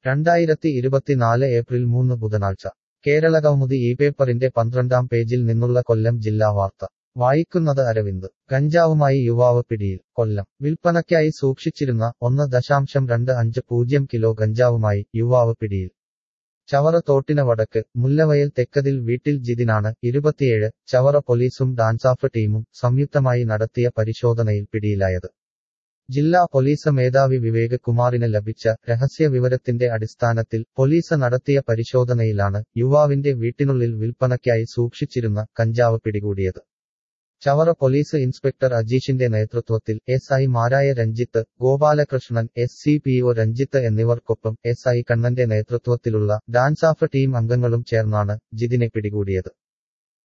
രണ്ടായിരത്തി ഇരുപത്തിനാല് ഏപ്രിൽ മൂന്ന് ബുധനാഴ്ച കേരളകൗമുദി ഈ പേപ്പറിന്റെ പന്ത്രണ്ടാം പേജിൽ നിന്നുള്ള കൊല്ലം ജില്ലാ വാർത്ത വായിക്കുന്നത് അരവിന്ദ് കഞ്ചാവുമായി യുവാവ് പിടിയിൽ കൊല്ലം വിൽപ്പനയ്ക്കായി സൂക്ഷിച്ചിരുന്ന ഒന്ന് ദശാംശം രണ്ട് അഞ്ച് പൂജ്യം കിലോ ഗഞ്ചാവുമായി യുവാവ് പിടിയിൽ ചവറ തോട്ടിന വടക്ക് മുല്ലവയൽ തെക്കതിൽ വീട്ടിൽ ജിതിനാണ് ഇരുപത്തിയേഴ് ചവറ പോലീസും ഡാൻസാഫ് ടീമും സംയുക്തമായി നടത്തിയ പരിശോധനയിൽ പിടിയിലായത് ജില്ലാ പോലീസ് മേധാവി വിവേക് കുമാറിന് ലഭിച്ച രഹസ്യ വിവരത്തിന്റെ അടിസ്ഥാനത്തിൽ പോലീസ് നടത്തിയ പരിശോധനയിലാണ് യുവാവിന്റെ വീട്ടിനുള്ളിൽ വിൽപ്പനയ്ക്കായി സൂക്ഷിച്ചിരുന്ന കഞ്ചാവ് പിടികൂടിയത് ചവറ പോലീസ് ഇൻസ്പെക്ടർ അജീഷിന്റെ നേതൃത്വത്തിൽ എസ് ഐ മാരായ Ranjith Gopalakrishnan S C P O Ranjith എന്നിവർക്കൊപ്പം എസ് ഐ കണ്ണന്റെ നേതൃത്വത്തിലുള്ള ഡാൻസാഫ് ടീം അംഗങ്ങളും ചേർന്നാണ് ജിതിനെ പിടികൂടിയത്